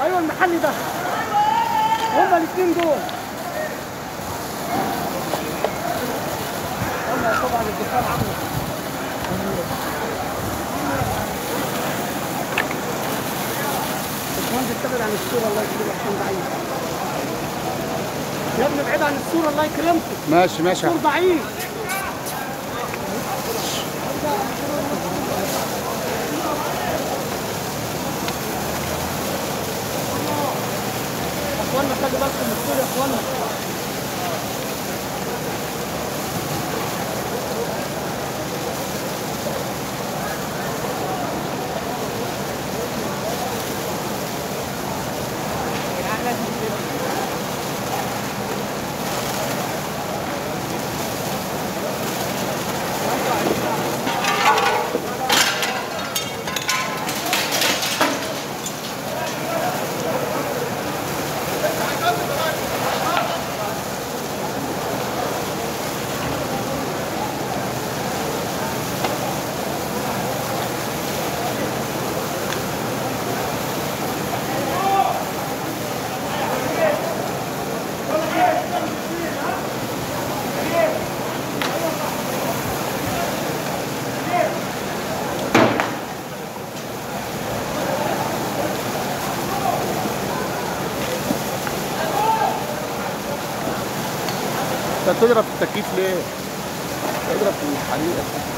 ايوه المحل ده هما الاثنين دول هما طبعا الدخان عامله باشمهندس ابعد عن الصوره الله يكرمك عشان ضعيف يا ابني ابعد عن الصوره الله يكرمكم ماشي ماشي الصور ضعيف يا اخوانا خلي بالكم من الصور يا اخوانا انت بتضرب في التكييف ليه؟ تضرب في الحريقه